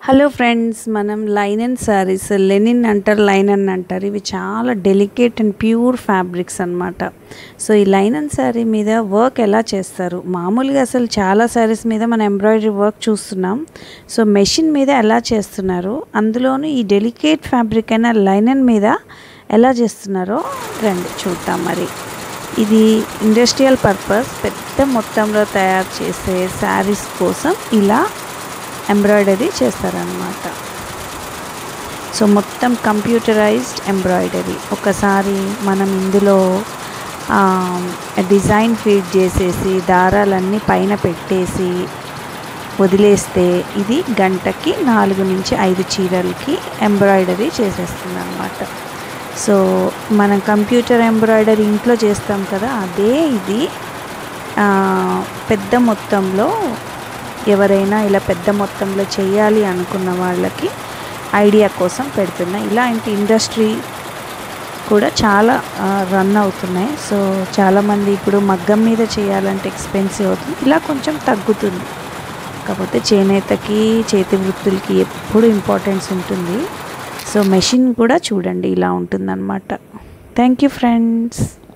hello friends మనం లైనన్ saris Lenin అంటారు లైనన్ అంటారు ఇవి చాలా డెలికేట్ అండ్ ప్యూర్ ఫ్యాబ్రిక్స్ అనమాట సో ఈ లైనన్ శారీ మీద వర్క్ ఎలా చేస్తారు మామూలుగా అసలు చాలా శారీస్ మీద మనం ఎంబ్రాయిడరీ వర్క్ చూస్తున్నాం సో మెషిన్ మీద ఎలా చేస్తున్నారు అందులోనూ ఈ డెలికేట్ ఫ్యాబ్రిక్ అయిన లైనన్ మీద ఎలా చేస్తున్నారో రండి చూద్దాం మరి ఇది ఇండస్ట్రియల్ పర్పస్ పెద్ద మొత్తంలో తయారు చేసే శారీస్ కోసం ఇలా ఎంబ్రాయిడరీ చేస్తారనమాట సో మొత్తం కంప్యూటరైజ్డ్ ఎంబ్రాయిడరీ ఒకసారి మనం ఇందులో డిజైన్ ఫీడ్ చేసేసి దారాలన్నీ పైన పెట్టేసి వదిలేస్తే ఇది గంటకి నాలుగు నుంచి ఐదు చీరలకి ఎంబ్రాయిడరీ చేసేస్తుంది అనమాట సో మనం కంప్యూటర్ ఎంబ్రాయిడరీ ఇంట్లో చేస్తాం కదా అదే ఇది పెద్ద మొత్తంలో ఎవరైనా ఇలా పెద్ద మొత్తంలో చేయాలి అనుకున్న వాళ్ళకి ఐడియా కోసం పెడుతున్నా ఇలాంటి ఇండస్ట్రీ కూడా చాలా రన్ అవుతున్నాయి సో చాలామంది ఇప్పుడు మగ్గం మీద చేయాలంటే ఎక్స్పెన్సివ్ అవుతుంది ఇలా కొంచెం తగ్గుతుంది కాకపోతే చేనేతకి చేతి వృత్తులకి ఎప్పుడు ఇంపార్టెన్స్ ఉంటుంది సో మెషిన్ కూడా చూడండి ఇలా ఉంటుందన్నమాట థ్యాంక్ యూ ఫ్రెండ్స్